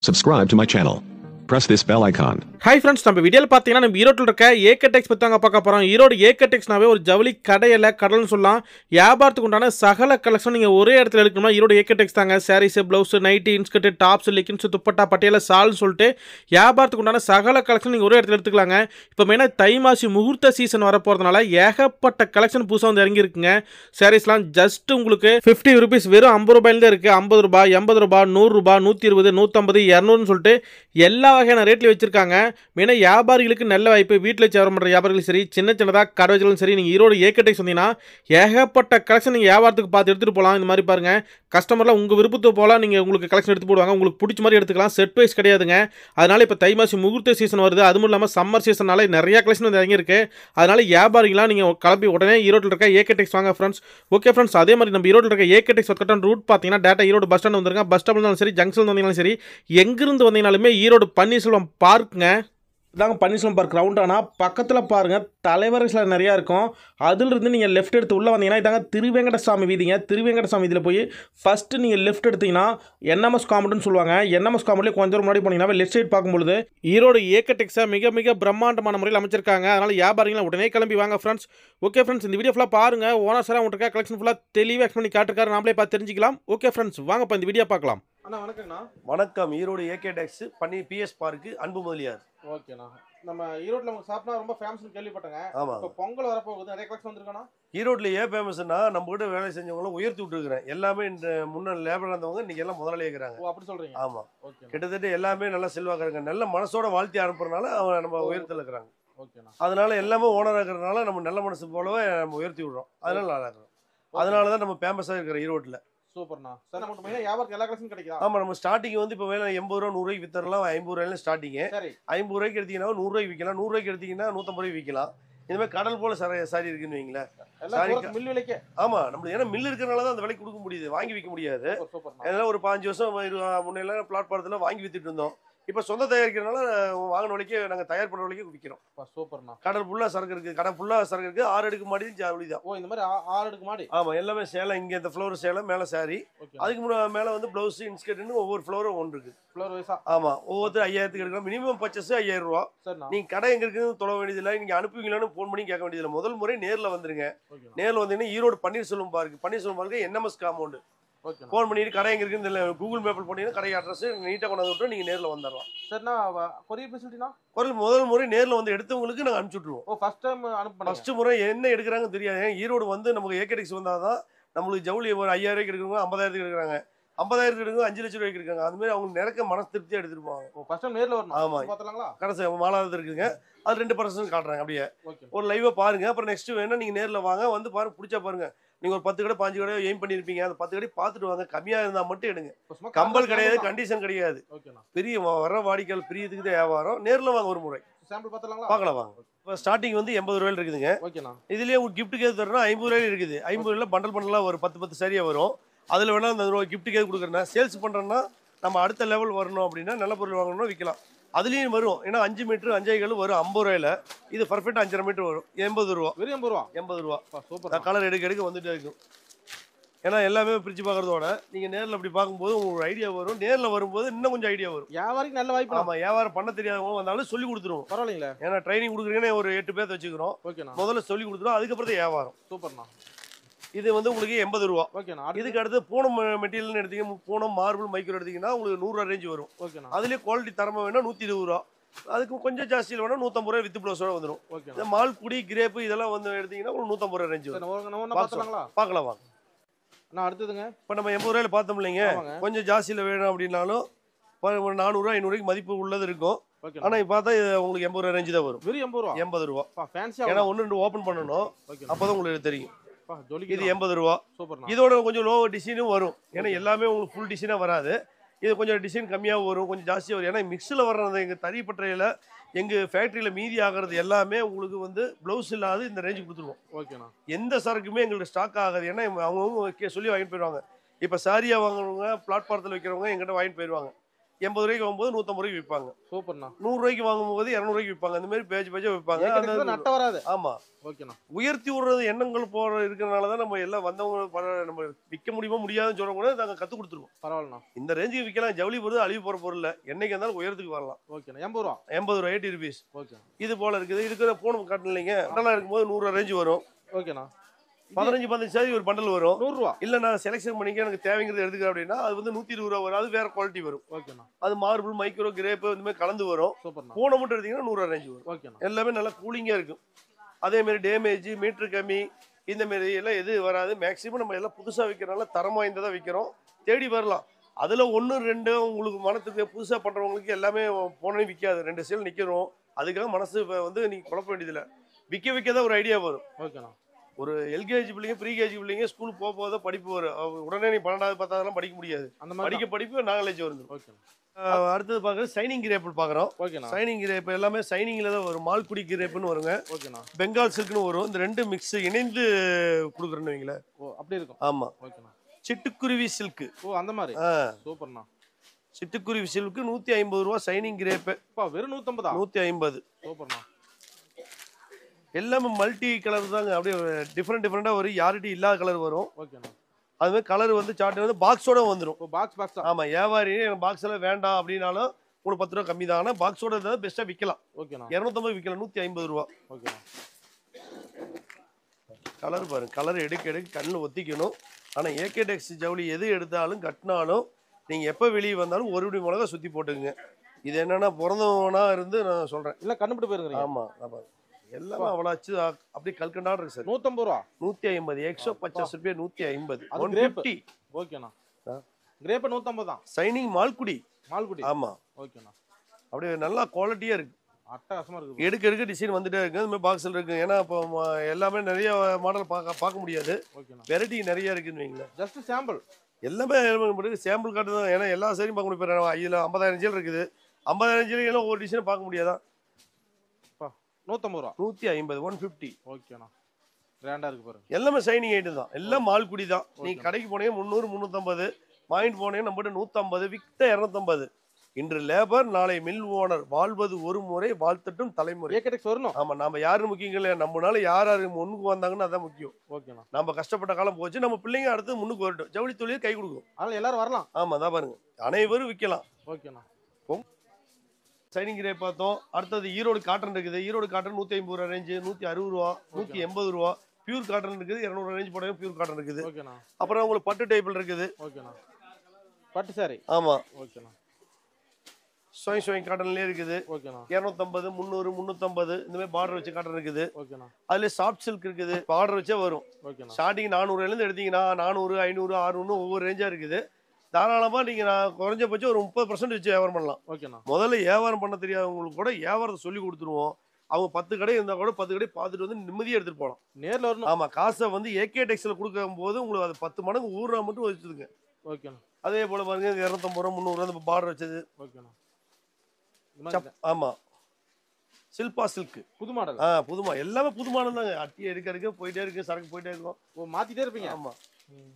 Subscribe to my channel. Press this bell icon. Hi friends நம்ம வீடியோவில் பார்த்தீங்கன்னா நம்ம ஈரோட்டில் இருக்க ஏக்கடெக்ஸ் பற்றி தாங்க பார்க்க போகிறோம் ஈரோடு ஏக்கடெக்ஸ்னாவே ஒரு ஜவுளி கடையில் கடல்னு சொல்லலாம் வியாபாரத்துக்கு உண்டான சகல கலெக்ஷன் நீங்கள் ஒரே இடத்துல எடுக்கணும்னா ஈரோடு ஏக்கடெக்ஸ் தாங்க saris blouse nighty inskirt tops leggings dupatta பட்டியல சால்னு சொல்லிட்டு வியாபாரத்துக்கு உண்டான சகல கலெக்ஷன் நீங்கள் ஒரே இடத்துல எடுத்துக்கலாங்க இப்போ மெயினாக தை மாசி முகூர்த்த சீசன் வர போகிறதுனால ஏகப்பட்ட கலெக்ஷன் புதுசாக வந்து இறங்கியிருக்குங்க சாரீஸ்லாம் ஜஸ்ட் உங்களுக்கு ஃபிஃப்டி ருபீஸ் வெறும் ஐம்பது ரூபாயிலேருந்து இருக்குது ஐம்பது ரூபாய் எண்பது ரூபாய் நூறுரூபா நூற்றி இருபது நூற்றம்பது இரநூறுன்னு சொல்லிட்டு எல்லா வகையான ரேட்லையும் வச்சிருக்காங்க மெயினாக வியாபாரிகளுக்கு நல்ல வாய்ப்பு வீட்டில் வியாபாரம் பண்ணுற வியாபாரிகளும் சரி சின்ன சின்னதாக கடை வச்சாலும் சரி நீங்கள் ஈரோடு ஏக்கட்டை சொன்னீங்கன்னா ஏகப்பட்ட கலெக்ஷன் நீங்கள் வியாபாரத்துக்கு பார்த்து எடுத்துகிட்டு போகலாம் இந்த மாதிரி பாருங்கள் கஸ்டமர்லாம் உங்கள் விருப்பத்துக்கு போகலாம் நீங்கள் உங்களுக்கு கலெக்ஷன் எடுத்து போடுவாங்க உங்களுக்கு பிடிச்ச மாதிரி எடுத்துக்கலாம் செட் வைஸ் கிடையாதுங்க அதனால் இப்போ தை மாசி முகூர்த்த சீசன் வருது அதுவும் இல்லாமல் சம்மர் சீசனால நிறைய கலெக்ஷன் வந்து இறங்கியிருக்கு அதனால் வியாபாரிகளாம் நீங்கள் கிளம்பி உடனே ஈரோட்டில் இருக்க ஏக்கடெக்ஸ் வாங்க ஃப்ரெண்ட்ஸ் ஓகே ஃப்ரெண்ட்ஸ் அதே மாதிரி நம்ம ஈரோட்டில் இருக்க ஏக்கடெக்ஸ் ஒர்க்கட்டான ரூட் பார்த்தீங்கன்னா டேட்டா ஈரோடு பஸ் ஸ்டாண்ட் வந்துருங்க பஸ் ஸ்டாண்ட் இருந்தாலும் சரி ஜங்ஷன் வந்தீங்கனாலும் சரி எங்கிருந்து வந்தீங்கனாலுமே ஈரோடு பன்னீர்செல்வம் பார்க்குங்க இதாங்க பன்னீர்செல்வம் பார்க் ரவுண்ட் ஆனால் பக்கத்தில் பாருங்கள் தலைவர்கள் நிறையா இருக்கும் அதிலிருந்து நீங்கள் லெஃப்ட் எடுத்து உள்ளே வந்தீங்கன்னா இதாங்க திருவேங்கடசாமி வீதிங்க திருவேங்கடசாமி வீதியில் போய் ஃபஸ்ட்டு நீங்கள் லெஃப்ட் எடுத்தீங்கன்னா என்எம்எஸ் காமெண்ட்னு சொல்லுவாங்க என்எம்எஸ் காமெண்ட்லேயே கொஞ்சம் தூரம் முன்னாடி போனீங்கன்னா லெஃப்ட் சைடு பார்க்கும்பொழுது ஈரோடு ஏக்கடெக்ஸை மிக மிக பிரம்மாண்டமான முறையில் அமைச்சிருக்காங்க அதனால் வியாபாரிகளை உடனே கிளம்பி வாங்க ஃப்ரெண்ட்ஸ் ஓகே ஃப்ரெண்ட்ஸ் இந்த வீடியோ ஃபுல்லாக பாருங்கள் ஓனர் சார் அவங்கள்ட்ட கலெக்ஷன் ஃபுல்லாக தெளிவாக எக்ஸ்பிளைன் பண்ணி காட்டுருக்காரு நாமளே பார்த்து தெரிஞ்சிக்கலாம் ஓகே ஃப்ரெண்ட்ஸ் வாங்க இப்போ இந்த வீடியோ பார்க்கலாம் அண்ணா வணக்கங்கண்ணா வணக்கம் ஈரோடு ஏகே டெக்ஸ் பண்ணி பிஎஸ் பார்க்கு அன்பு முதலியார் ஓகேண்ணா நம்ம ஈரோட்டில் உங்கள் சாப்பிட்டா ரொம்ப ஃபேமஸ்னு கேள்விப்பட்டேங்க ஆமா இப்போ பொங்கல் வரப்போகுது நிறைய கலெக்ஷன் வந்திருக்காண்ணா ஈரோட்டில் ஏன் ஃபேமஸ்னா நம்ம கிட்ட வேலை செஞ்சவங்களும் உயர்த்தி விட்டுருக்கிறேன் எல்லாமே இந்த முன்ன லேபர் இருந்தவங்க இன்னைக்கு எல்லாம் முதலாளி இருக்கிறாங்க ஓ அப்படி சொல்கிறீங்க ஆமா ஓகே கிட்டத்தட்ட எல்லாமே நல்லா செல்வாக்குறாங்க நல்ல மனசோட வாழ்த்தி அனுப்புறதுனால அவங்க நம்ம உயர்த்தில் இருக்கிறாங்க ஓகேண்ணா அதனால எல்லாமே ஓனர் இருக்கிறதுனால நம்ம நல்ல மனசு போலவே நம்ம உயர்த்தி விடுறோம் அதனால நல்லா இருக்கிறோம் அதனால தான் நம்ம ஃபேமஸாக இருக்கிற ஈரோட்டில் சூப்பர்ண்ணா சார் நமக்கு மெயினாக வியாபாரத்துக்கு எல்லா கலெக்ஷன் கிடைக்குதா ஆமா நம்ம ஸ்டார்டிங் வந்து இப்போ வேலை எண்பது ரூபா நூறுரூவாய்க்கு வித்தரலாம் ஐம்பது ரூபாயில ஸ்டார்டிங்கு சரி ஐம்பது ரூபாய்க்கு எடுத்தீங்கன்னா நூறுரூவாய்க்கு விற்கலாம் நூறுரூவாய்க்கு எடுத்தீங்கன்னா நூற்றம்பது ரூபாய்க்கு விற்கலாம் இந்த மாதிரி கடல் போல சரி சாரி இருக்குன்னு வைங்களேன் எல்லாம் Sorry, சூரத் மில் விலைக்கே ஆமா நம்மளுக்கு ஏன்னா மில் இருக்கிறனால தான் அந்த விலைக்கு கொடுக்க முடியுது வாங்கி விற்க முடியாது சூப்பர் சூப்பர்ண்ணா அதனால ஒரு பாஞ்சு வருஷம் இரு- முன்னையெல்லாம் பிளாட்ஃபாரத்தில் வாங்கி வித்துட்டு இருந்தோம் இப்போ சொந்த தயாரிக்கிறனால வாங்கின விலைக்கு நாங்கள் தயார் பண்ணுற விலைக்கு விற்கிறோம் அப்பா, சூப்பர்ண்ணா கடல் ஃபுல்லாக சரக்கு இருக்குது கடை ஃபுல்லாக சரக்கு இருக்குது ஆறு அடுக்கு மாடி ஜவுளி தான் ஓ இந்த மாதிரி ஆ- ஆறு அடுக்கு மாடி ஆமாம் எல்லாமே சேலம் இங்கே இந்த ஃப்ளோர் சேலம் மேலே சாரி ஓகே அதுக்கு முன்ன மேலே வந்து ப்ளவுஸ் இன்ஸ்கர்ட்னு ஒவ்வொரு ஃப்ளோரும் ஒன்று இருக்குது ஃப்ளோர் வைஸா ஆமாம் ஒவ்வொருத்தர் ஐயாயிரத்துக்கு எடுக்கலாம் மினிமம் பர்ச்சேஸ் ஐயாயிரம் ரூபா சரிண்ணா நீங்கள் கடை எங்கே இருக்குன்னு தொட வேண்டியதில்லை நீங்கள் அனுப்புவீங்களான்னு ஃபோன் பண்ணி கேட்க வேண்டியதில்லை முதல் முறை நேரில் வந்துருங்க ஓகேண்ணா நேரில் வந்தீங்கன்னா Erode Panneerselvam park Panneerselvam park NMS compound ஓகேண்ணா ஃபோன் பண்ணிட்டு கடை எங்க இருக்குன்னு தெரியல கூகுள் மேப்பில் போனீங்கன்னா கடை அட்ரஸ் நீட்டாக கொண்டாந்து விட்டு நீங்கள் நேரில் வந்துடலாம் சரிண்ணா கொரியர் ஃபெசிலிட்டினா குரல் முதல் முறை நேரில் வந்து எடுத்தவங்களுக்கு நாங்கள் அனுப்பிச்சு விட்ருவோம் ஓ ஃபர்ஸ்ட் டைம் அனுப்பணும் ஃபர்ஸ்ட் முறை என்ன எடுக்கிறாங்கன்னு தெரியாது ஏன்னா ஈரோடு வந்து நமக்கு ஏகடெக்ஸ் வந்தால் தான் நம்மளுக்கு ஜவுளி ஒரு ஐயாயிரம் ரூபாய்க்கு எடுக்கிறவங்க ஐம்பதாயிரத்துக்கு எடுக்கிறாங்க ஐம்பதாயிரத்துக்கு எடுக்கிறவங்க அஞ்சு லட்ச ரூபாய்க்கு இருக்காங்க அது மாதிரி அவங்களுக்கு நிறக்க மனசு திருப்தியாக எடுத்துட்டு போவாங்க ஓ ஃபர்ஸ்ட் டைம் நேர்ல வரணும் ஆமா. பார்த்தலாங்களா கடைசி மாலாவது இருக்குங்க அது ரெண்டு பர்சன்ட் காட்டுறாங்க அப்படியே ஓகே ஒரு லைவை பாருங்க அப்புறம் நெக்ஸ்ட் வேணா நீங்கள் நேரில் வாங்க வந்து பாருங்க பிடிச்சா பாருங்க நீங்கள் ஒரு பத்து கடை பாஞ்சு கடை எய்ம் பண்ணியிருப்பீங்க அந்த பத்து கடை பார்த்துட்டு வாங்க கம்மியாக இருந்தால் மட்டும் எடுங்க இப்போ சும்மா கம்பல் கிடையாது கண்டிஷன் கிடையாது ஓகேண்ணா பெரிய வ- வர வாடிக்கையாளர் பிரியத்துக்கு தான் வியாபாரம் நேரில் வாங்க ஒரு முறை சாம்பிள் பார்த்தலாங்களா பார்க்கலாம் வாங்க இப்போ ஸ்டார்டிங் வந்து எண்பது ரூபாயில் இருக்குதுங்க ஓகேண்ணா இதுலேயே ஒரு கிஃப்ட்டுக்கு எது தரணும் ஐம்பது ரூபாயில இருக்குது ஐம்பது ரூபாயில பண்டல் பண்டலாக வரும் பத்து பத்து சரியாக வரும் அதில் வேணால் அந்த ரூபா கிஃப்ட்டுக்கு எது கொடுக்குறேன்னா சேல்ஸ் பண்ணுறோன்னா நம்ம அடுத்த லெவல் வரணும் அப்படின்னா நல்ல பொருள் வாங்கணும்னா விற்கலாம் அதுலேயும் வரும் ஏன்னா அஞ்சு மீட்ரு அஞ்சைகள் வரும் ஐம்பது ரூபாயில இது பர்ஃபெக்ட் அஞ்சரை மீட்டர் வரும் எண்பது ரூபா வெறும் எண்பது ரூபா எண்பது ரூபா சூப்பர் கலர் எடுக்க எடுக்க வந்துட்டே இருக்கும் ஏன்னா எல்லாமே பிரித்து பார்க்குறதோட நீங்கள் நேரில் அப்படி பார்க்கும்போது உங்களுக்கு ஒரு ஐடியா வரும் நேரில் வரும்போது இன்னும் கொஞ்சம் ஐடியா வரும் வியாபாரிக்கு நல்ல வாய்ப்பு ஆமாம் வியாபாரம் பண்ண தெரியாதவங்க வந்தாலும் சொல்லி கொடுத்துருவோம் பரவாயில்லைங்களே ஏன்னா ட்ரைனிங் கொடுக்குறீங்கன்னு ஒரு எட்டு பேர்த்த வச்சுக்கிறோம் ஓகேண்ணா முதல்ல சொல்லி கொடுத்துருவோம் அதுக்கப்புறம் தான் வியாபாரம் சூப்பர்ண்ணா இது வந்து உங்களுக்கு எண்பது ரூபா ஓகேண்ணா அடுத்து இதுக்கு அடுத்து பூனம் மெட்டீரியல்னு எடுத்தீங்க பூனம் மார்பிள் மைக்ரோ எடுத்தீங்கன்னா உங்களுக்கு நூறுரூவா ரேஞ்ச் வரும் ஓகேண்ணா அதுலேயே குவாலிட்டி தரமாக வேணா நூற்றி இருபது ரூபா அதுக்கு கொஞ்சம் ஜாஸ்தியில் வேணா நூற்றம்பது ரூபா வித் ப்ளஸோட வந்துடும் ஓகேண்ணா இந்த மால்குடி கிரேப்பு இதெல்லாம் வந்து எடுத்தீங்கன்னா உங்களுக்கு நூற்றம்பது ரூபா ரேஞ்ச் சரி வரும் நம்ம ஒன்று பாக்ஸ் பார்த்தலாங்களா பார்க்கலாம் வாங்க அண்ணா அடுத்ததுங்க இப்போ நம்ம எண்பது ரூபாயில பார்த்தோம் இல்லைங்க ஆமாங்க கொஞ்சம் ஜாஸ்தியில் வேணும் அப்படின்னாலும் ஒரு ஒரு நானூறுரூவா ஐநூறுக்கு மதிப்பு உள்ளது இருக்கும் ஓகேண்ணா ஆனால் இப்போ பார்த்தா இது உங்களுக்கு எண்பது ரூபா ரேஞ்சு தான் வரும் வெறும் எண்பது ரூபா எண்பது ரூபா பா ஃபேன்சியாக ஏன்னா ஒன்று ரெண்டு ஓப்பன் பண்ணணும் ஓகே அப்போ தான் உங்களுக்கு தெரியும் பா இது ஜொலிக்கு எண்பது ரூபா சூப்பர்ண்ணா இதோட கொஞ்சம் லோ டிசைனும் வரும் ஏன்னா எல்லாமே உங்களுக்கு ஃபுல் டிசைனாக வராது இது கொஞ்சம் டிசைன் கம்மியாக வரும் கொஞ்சம் ஜாஸ்தியாக வரும் ஏன்னா மிக்ஸில் வர்றது எங்கள் தறிப்பற்றையில் எங்கள் ஃபேக்ட்ரியில் மீதி ஆகிறது எல்லாமே உங்களுக்கு வந்து ப்ளவுஸ் இல்லாத இந்த ரேஞ்சு கொடுத்துருவோம் ஓகேண்ணா எந்த சரக்குமே எங்களுக்கு ஸ்டாக் ஆகாது ஏன்னா அவங்கவுங்க கே- சொல்லி வாங்கிட்டு போயிடுவாங்க இப்போ சாரியாக வாங்குறவங்க பிளாட்ஃபாரத்தில் வைக்கிறவங்க எங்கிட்ட வாங்கிட்டு போயிடுவாங்க எண்பது ரூபாய்க்கு வாங்கும்போது நூற்றம்பது ரூபாய்க்கு விற்பாங்க சூப்பர்ண்ணா நூறு ரூபாய்க்கு வாங்கும்போது இரநூறுவாய்க்கு விற்பாங்க இந்த மாதிரி பேஜ் பேஜாக விற்பாங்க ஏகடெக்ஸ்ல அந்த நட்ட வராது ஆமா ஓகேண்ணா உயர்த்தி விடுறது எண்ணங்கள் போற இருக்கிறனால தான் நம்ம எல்லாம் வந்தவங்க பர- நம்ம விற்க முடியுமா முடியாதுன்னு சொல்ல கூட நாங்கள் கற்றுக் கொடுத்துருவோம் பரவாயில்லண்ணா இந்த ரேஞ்சுக்கு விற்கலாம் ஜவுளி பொருள் அழிவு போகிற பொருள் இல்லை என்னைக்கு இருந்தாலும் உயரத்துக்கு வரலாம் ஓகேண்ணா எண்பது ரூபா எண்பது ரூபா எயிட்டி ருபீஸ் ஓகே இது போல இருக்குது இருக்கிற போன் காட்டணும் இல்லைங்க பண்டலாக இருக்கும்போது நூறுரூவா ரேஞ்சு வரும் ஓகேண்ணா பதினஞ்சு பதினஞ்சு சாரி ஒரு பண்டல் வரும் நூறுரூவா இல்லை நான் செலெக்ஷன் பண்ணிக்க எனக்கு தேவைங்கிறது எடுத்துக்கிறேன் அப்படின்னா அது வந்து நூற்றி இருபது ரூபா வரும் அது வேற குவாலிட்டி வரும் ஓகேண்ணா அது மார்பிள் மைக்ரோ கிரேப்பு இந்த மாதிரி கலந்து வரும் சூப்பர்ண்ணா பூனை மட்டும் எடுத்தீங்கன்னா நூறுரூவா ரேஞ்சு வரும் ஓகேண்ணா எல்லாமே நல்லா கூலிங்காக இருக்கும் அதே மாதிரி டேமேஜ் மீட்ரு கம்மி இந்த மாதிரி எல்லாம் எது வராது மேக்ஸிமம் நம்ம எல்லாம் புதுசாக விற்கிறனால தரம் வாய்ந்ததாக விற்கிறோம் தேடி வரலாம் அதில் ஒன்று ரெண்டு உங்களுக்கு மனத்துக்கு புதுசாக பண்ணுறவங்களுக்கு எல்லாமே போனே விற்காது ரெண்டு சேல் நிற்கிறோம் அதுக்காக மனசு இப்ப வந்து நீங்கள் குழப்ப வேண்டியதில்லை விற்க விற்க தான் ஒரு ஐடியா வரும் ஓகேண்ணா ஒரு எல்கேஜி பிள்ளைங்க ப்ரீகேஜி பிள்ளைங்க ஸ்கூல் போக போக தான் படிப்பு வரும் அவங்க உடனே நீ பன்னெண்டாவது பத்தாவதுலாம் படிக்க முடியாது அந்த மாதிரி படிக்க படிப்பு நாலேஜ் வந்துடும் ஓகேண்ணா அஹ் அடுத்தது பார்க்குறது சைனிங் கிரேப்பிள் பார்க்குறோம் ஓகேண்ணா சைனிங் கிரேப் எல்லாமே சைனிங்கில் தான் வரும் மால்குடி கிரேப்புன்னு வருங்க ஓகேண்ணா பெங்கால் சில்க்னு வரும் இந்த ரெண்டு மிக்ஸ் இணைந்து கொடுக்குறேன்னு வைங்களேன் ஓ அப்படி இருக்கும் ஆமாம் ஓகேண்ணா சிட்டுக்குருவி சில்க்கு ஓ அந்த மாதிரி ஆ சூப்பர்ண்ணா சிட்டுக்குருவி சில்க்கு நூற்றி ஐம்பது ரூபா சைனிங் கிரேப்பு அப்பா வெறும் நூற்றம்பதா நூற்றி ஐம்பது சூப்பர்ண்ணா எல்லாமே மல்டி கலர் தாங்க அப்படியே டிஃப்ரெண்ட் டிஃப்ரெண்ட்டாக வரும் யார்கிட்ட இல்லாத கலர் வரும் ஓகேண்ணா அதுமாதிரி கலர் வந்து சார்ட் வந்து பாக்ஸோட வந்துடும் ஓ பாக்ஸ் பாக்ஸ் தான் ஆமாம் வியாபாரி எனக்கு பாக்ஸ் எல்லாம் வேண்டாம் அப்படின்னாலும் உங்களுக்கு பத்து ரூபா கம்மி தான் ஆனால் பாக்ஸோட இருந்தால் பெஸ்ட்டாக விற்கலாம் ஓகேண்ணா இரநூத்தம்பது விற்கலாம் நூற்றி ஐம்பது ரூபா ஓகேண்ணா கலர் பாருங்க கலர் எடுக்க எடுக்க கண்ணில் ஒத்திக்கணும் ஆனால் ஏகே டெக்ஸ் ஜவுளி எது எடுத்தாலும் கட்டினாலும் நீங்கள் எப்போ வெளியே வந்தாலும் ஒரு படி மிளகா சுற்றி போட்டுக்குங்க இது என்னன்னா பிறந்தவனா இருந்து நான் சொல்கிறேன் இல்லை கண்டுபிடி போயிருங்க ஆமாம் ஆமாம் எல்லாமே அவ்வளோ ஆச்சு அப்படியே கல்கண்டாடு இருக்கு சார் நூற்றம்பது ரூபா நூற்றி ஐம்பது எக்ஸோ பச்சாஸ் ரூபாய் நூற்றி ஐம்பது அது ஒன் grape. ஃபிஃப்டி ஓகேண்ணா ஆ. கிரேப்பை நூற்றம்பது தான் சைனிங் மால்குடி மால்குடி ஆமாம் ஓகேண்ணா அப்படியே நல்லா குவாலிட்டியாக இருக்கு அட்டகாசமாக இருக்குது எடுக்க எடுக்க டிசைன் வந்துட்டே இருக்கு இந்த மாதிரி பாக்ஸில் இருக்கு ஏன்னா இப்போ ம- எல்லாமே நிறைய மாடல் பார்க்க பார்க்க முடியாது ஓகேண்ணா வெரைட்டி நிறைய இருக்குன்னு வைங்களேன் ஜஸ்ட் சாம்பிள் எல்லாமே சாம்பிள் காட்டு தான் ஏன்னா எல்லா சரியும் பார்க்க முடியும் இப்போ இதில் ஐம்பதாயிரம் ஜீல் இருக்குது ஐம்பதாயிரம் ஜீல் எல்லாம் ஒரு டிசைன் பார்க்க முடியாதா அப்பா நூற்றம்பது ரூபா நூற்றி ஐம்பது ஒன் ஃபிஃப்டி ஓகேண்ணா கிராண்டாக இருக்கு பாருங்க எல்லாமே சைனிங் ஐட்டம் தான் எல்லாம் மால்குடி தான் நீ Okay. கடைக்கு போனீங்க முந்நூறு முந்நூற்றம்பது வாங்கிட்டு போனீங்க நம்மகிட்ட நூற்றம்பது வித்த இரநூத்தம்பது இன்று லேபர் நாளை மில் ஓனர் வாழ்வது ஒரு முறை வாழ்த்தட்டும் தலைமுறை ஏகடெக்ஸ் வரணும் ஆமா நாம யாருன்னு முக்கியம் இல்லையா நம்மனால யார் யாரு முன்னுக்கு வந்தாங்கன்னு அதான் முக்கியம் ஓகேண்ணா நம்ம கஷ்டப்பட்ட காலம் போச்சு நம்ம பிள்ளைங்க அடுத்து முன்னுக்கு வரட்டும் ஜவுளி தொழில் கை கொடுக்கும் அதனால் எல்லாரும் வரலாம் ஆமா அதான் பாருங்க அனைவரும் விற்கலாம் ஓகேண்ணா சைனிங் கிரே பார்த்தோம் அடுத்தது ஈரோடு காட்டன் இருக்குது ஈரோடு காட்டன் நூற்றி ஐம்பது ரூபா ரேஞ்சு நூற்றி அறுபது ரூபா நூற்றி எண்பது ரூபா பியூர் காட்டன் இருக்குது இரநூறு ரேஞ்ச் போட பியூர் காட்டன் இருக்குது ஓகேண்ணா அப்புறம் உங்களுக்கு பட்டு டைப்பில் இருக்குது ஓகேண்ணா பட்டு சாரி ஆமாம் ஓகேண்ணா சுவை சுவை காட்டன்லேயே இருக்குது ஓகேண்ணா இரநூத்தம்பது முந்நூறு முந்நூற்றம்பது இந்த மாதிரி பார்டர் வச்சு காட்டன் இருக்குது ஓகேண்ணா அதுல சாஃப்ட் சில்க் இருக்குது பார்டர் வச்சே வரும் ஓகேண்ணா ஸ்டார்டிங் நானூறுலேருந்து எடுத்தீங்கன்னா நானூறு ஐநூறு அறுநூறு ஒவ்வொரு ரேஞ்சாக இருக்குது தாராளமாக நீங்கள் நான் குறைஞ்சபட்சம் ஒரு முப்பது பர்சன்ட் வச்சு வியாபாரம் பண்ணலாம் ஓகேண்ணா முதல்ல வியாபாரம் பண்ண தெரியாதவங்களுக்கு கூட வியாபாரத்தை சொல்லி கொடுத்துருவோம் அவங்க பத்து கடை இருந்தால் கூட பத்து கடை பார்த்துட்டு வந்து நிம்மதியாக எடுத்துகிட்டு போகலாம் நேரில் வரணும் ஆமாம் காசை வந்து ஏகே டெக்ஸில் கொடுக்கும் போது உங்களுக்கு அது பத்து மடங்கு ஊறுனா மட்டும் வச்சுருங்க ஓகேண்ணா அதே போல் பாருங்க இரநூத்தம்பது ரூபா முந்நூறுரூவா இந்த பார்டர் வச்சது ஓகேண்ணா இந்த சப் மாதிரி ஆமாம் சில்பா சில்க்கு புது மாடல் ஆ புதுமா எல்லாமே புதுமானம் தாங்க அட்டி எடுக்க எடுக்க போயிட்டே இருக்கு சரக்கு போயிட்டே இருக்கும் ஓ மாத்திட்டே இருப்பீங்க ஆமாம் ம்.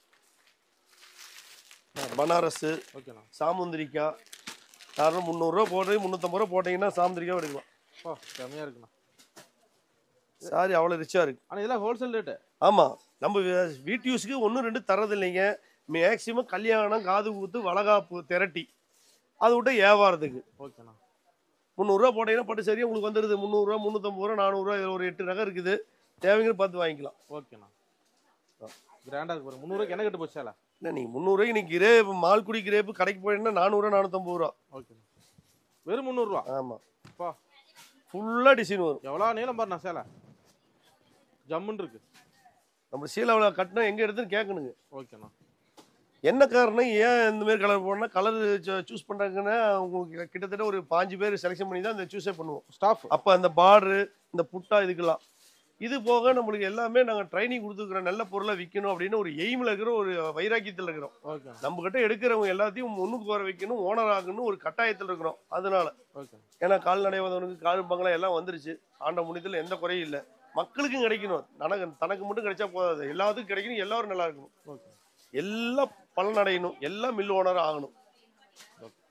பனாரஸ் ஓகேண்ணா சாமுந்திரிக்காய் யாரும் முந்நூறுரூவா போடுறது முந்நூற்றம்பது ரூபா போட்டிங்கன்னா சாமுந்திரிக்காய் எடுக்கலாம் ஓ செம்மையாக இருக்குண்ணா சாரி அவ்வளோ ரிச்சாக இருக்கு ஆனால் இதெல்லாம் ஹோல்சேல் ரேட்டு ஆமாம் நம்ம வீ- வீட்டு யூஸுக்கு ஒன்று ரெண்டு தரது இல்லைங்க மேக்சிமம் கல்யாணம் காது ஊத்து வளகாப்பு திரட்டி அது விட்டு வியாபாரத்துக்கு ஓகேண்ணா முந்நூறுரூவா போட்டீங்கன்னா பட்டு சரியாக உங்களுக்கு வந்துடுது முந்நூறுரூவா முந்நூற்றம்பது ரூபா நானூறுரூவா இதில் ஒரு எட்டு நகை இருக்குது தேவைங்கன்னு பார்த்து வாங்கிக்கலாம் ஓகேண்ணா கிராண்டாக இருக்கு பாருங்க முந்நூறுக்கு என்ன கட்டு போச்சால இல்லை நீங்கள் முந்நூறுரூவாய்க்கு நீங்கள் கிரேப் மால்குடி கிரேப்பு கடைக்கு போனீங்கன்னா நானூறுரூவா நானூற்றம்பது ரூபா ஓகேண்ணா வெறும் முந்நூறுரூவா ஆமாம் அப்பா ஃபுல்லாக டிசைன் வரும் எவ்வளோ நீளம் பாருண்ணா சேலை ஜம்முன்னு இருக்கு நம்ம சீலாவில் கட்டினா எங்கே எடுத்துன்னு கேட்கணுங்க ஓகேண்ணா என்ன காரணம் ஏன் இந்த மாதிரி கலர் போடணும்னா கலர் சூஸ் பண்ணுறாங்கன்னா உங்களுக்கு கிட்டத்தட்ட ஒரு பாஞ்சு பேர் செலெக்ஷன் பண்ணி தான் இந்த சூஸே பண்ணுவோம் ஸ்டாஃப் அப்போ அந்த பார்டரு இந்த புட்டா இதுக்கெல்லாம் இது போக நம்மளுக்கு எல்லாமே நாங்கள் ட்ரைனிங் கொடுத்துருக்குறோம் நல்ல பொருளை விற்கணும் அப்படின்னு ஒரு எய்மில் இருக்கிற ஒரு வைராக்கியத்தில் இருக்கிறோம் ஓகேண்ணா நம்ம கிட்ட எடுக்கிறவங்க எல்லாத்தையும் முன்னுக்கு வர வைக்கணும் ஓனர் ஆகணும் ஒரு கட்டாயத்தில் இருக்கிறோம் அதனால ஓகே ஏன்னா கால்நடை வந்தவனுக்கு கால் பங்களா எல்லாம் வந்துருச்சு ஆண்ட முடியத்தில் எந்த குறையும் இல்லை மக்களுக்கும் கிடைக்கணும் தனக்கு தனக்கு மட்டும் கிடைச்சா போதாது எல்லாத்துக்கும் கிடைக்கணும் எல்லாரும் நல்லா இருக்கணும் ஓகே எல்லாம் பலனடையணும் எல்லாம் மில் ஓனர் ஆகணும்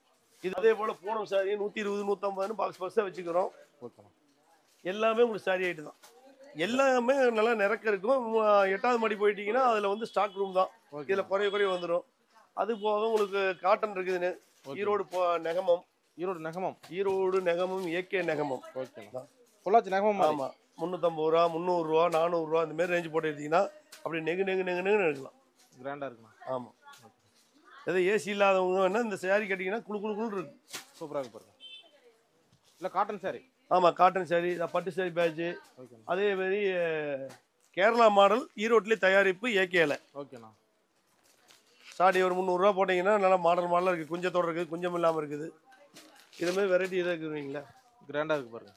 இது அதே போல பூனம் சாரி நூத்தி இருபது நூத்தம்பதுன்னு பாக்ஸ் பாக்ஸா வச்சுக்கிறோம் ஓகேண்ணா எல்லாமே உங்களுக்கு சாரி ஐட்டு தான் எல்லாமே நல்லா நிறக்க இருக்கும் உம், எட்டாவது மாடி போயிட்டீங்கன்னா அதுல வந்து ஸ்டாக் ரூம் தான் ஓகே இதுல குறைய குறைய வந்துடும் அது போக உங்களுக்கு காட்டன் இருக்குதுன்னு ஈரோடு போ நெகமம் ஈரோடு நெகமம் ஈரோடு நெகமம் ஏகே நெகமம் ஓகேண்ணா பொள்ளாச்சி நெகமம் மாதிரி ஆமா முந்நூற்றம்பது ரூபா முந்நூறுரூவா நானூறுரூவா இந்த மாதிரி ரேஞ்ச் போட்டு எடுத்தீங்கன்னா அப்படி நெகு நெகு நெகு நெகுன்னு எடுக்கலாம் கிராண்டா இருக்குண்ணா ஆமா எதோ ஏசி இல்லாதவங்க வேணா இந்த saree கட்டிங்கன்னா குளு குளு குளு இருக்கு சூப்பரா இருக்கு பாருங்க இல்ல காட்டன் சாரி ஆமா காட்டன் saree இந்த பட்டு saree பேட்ச் ஓகேண்ணா அதே மாதிரி அஹ், கேரளா மாடல் ஈரோட்லேயே தயாரிப்பு ஏகேல ஓகேண்ணா சாடி ஒரு முந்நூறுரூவா போட்டிங்கன்னா நல்லா மாடல் மாடலாக இருக்குது குஞ்சத்தோட இருக்குது குஞ்சம் இல்லாமல் இருக்குது இது மாதிரி வெரைட்டி இதாக இருக்குதுங்களா கிராண்டா இருக்கு பாருங்க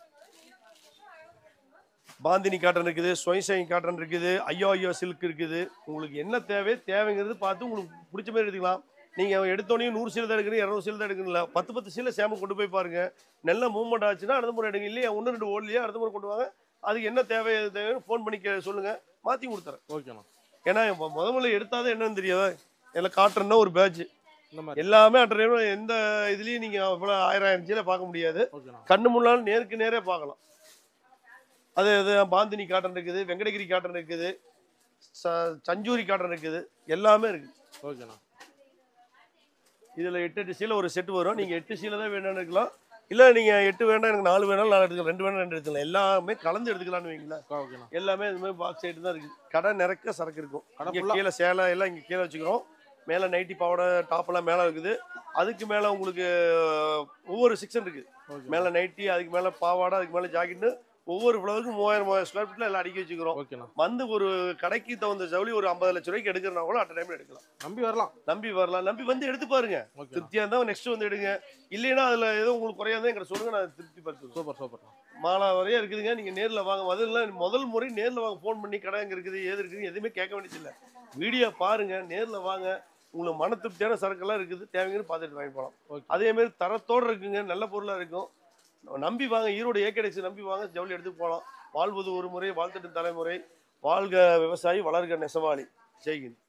பாந்தினி காட்டன் இருக்குது ஸ்வயசாயி காட்டன் இருக்குது ஐயோ ஐயோ சில்க் இருக்குது உங்களுக்கு என்ன தேவை தேவைங்கிறது பார்த்து உங்களுக்கு பிடிச்ச மாதிரி எடுத்துக்கலாம் நீங்கள் எடுத்தோடனே நூறு சீலை தான் எடுக்கணும் இரநூறு சீலை தான் எடுக்கணும்ல பத்து பத்து சீலை சேம கொண்டு போய் பாருங்க நல்ல மூவ்மெண்ட் ஆச்சுன்னா அடுத்த முறை எடுங்க இல்லையா ஒன்று ரெண்டு ஓடலையா அடுத்த முறை கொண்டு வாங்க அதுக்கு என்ன தேவை தேவைன்னு ஃபோன் பண்ணி கே- சொல்லுங்க மாற்றி கொடுத்துறேன் ஓகேண்ணா ஏன்னா இப்போ முத முதல்ல எடுத்தாதான் என்னன்னு தெரியாதா எல்லாம் காட்டுறேன்னா ஒரு பேட்ச் இந்த மாதிரி எல்லாமே அட் டைம் எந்த இதுலயும் நீங்க அவ்வளோ ஆயிரம் ஆயிரம் சீலை பார்க்க முடியாது ஓகேண்ணா கண்ணு முன்னாலும் நேருக்கு நேரே பார்க்கலாம் அது அது பாந்தினி காட்டன் இருக்குது வெங்கடகிரி காட்டன் இருக்குது ச- சஞ்சூரி காட்டன் இருக்குது எல்லாமே இருக்கு ஓகேண்ணா இதுல எட்டு எட்டு சீலை ஒரு செட் வரும் நீங்க எட்டு சீலை தான் வேணும்னு எடுக்கலாம் இல்ல நீங்க எட்டு வேண்டாம் எனக்கு நாலு வேணாலும் நாலு எடுத்துக்கலாம் ரெண்டு வேணாலும் ரெண்டு எடுத்துக்கலாம் எல்லாமே கலந்து எடுத்துக்கலாம்னு வைங்களேன் ஓகேண்ணா எல்லாமே இது மாதிரி பாக்ஸ் ஐட்டம் தான் இருக்கு கடை நிறக்க சரக்கு இருக்கும் கடை இங்க full ஆ- கீழே சேலை எல்லாம் இங்க கீழே வச்சுக்கிறோம் மேல நைட்டி பாவாடை டாப் எல்லாம் மேல இருக்குது அதுக்கு மேல உங்களுக்கு ஒவ்வொரு செக்ஷன் இருக்கு ஓகே மேல நைட்டி அதுக்கு மேல பாவாடை அதுக்கு மேல ஜாக்கெட்னு ஒவ்வொரு ஃப்ளவருக்கும் மூவாயிரம் மூவாயிரம் ஸ்கொயர் ஃபீட்ல எல்லாம் அடுக்கி வச்சுக்கிறோம் ஓகேண்ணா வந்து ஒரு கடைக்கு தகுந்த ஜவுளி ஒரு ஐம்பது லட்ச ரூபாய்க்கு எடுக்கிறனா கூட அட் டைம்ல எடுக்கலாம் நம்பி வரலாம் நம்பி வரலாம் நம்பி வந்து எடுத்து பாருங்க ஓகே திருப்தியா இருந்தா நெக்ஸ்ட் வந்து எடுங்க இல்லைன்னா அதுல ஏதோ உங்களுக்கு குறையாதான் எங்கிட்ட சொல்லுங்க நான் திருப்தி பார்த்துக்கிறோம் சூப்பர் சூப்பர்ண்ணா மாலா வரையா இருக்குதுங்க நீங்க நேர்ல வாங்க முதல்ல முதல் முறை நேர்ல வாங்க ஃபோன் பண்ணி கடை எங்க இருக்குது ஏது இருக்குது எதுவுமே கேட்க வேண்டியதில்லை வீடியோ பாருங்க நேர்ல வாங்க உங்களுக்கு மன திருப்தியான சரக்கெல்லாம் இருக்குது தேவைங்கன்னு பார்த்துட்டு வாங்கி போகலாம் ஓகே அதே மாதிரி தரத்தோட இருக்குங்க நல்ல பொருளா இருக்கும் நம்பி வாங்க ஈரோடு ஏகடைசி நம்பி வாங்க ஜவுளி எடுத்து போகலாம் வாழ்வது ஒரு முறை வாழ்த்துட்டு தலைமுறை வாழ்க விவசாயி வளர்க நெசவாளி ஜெய்கின்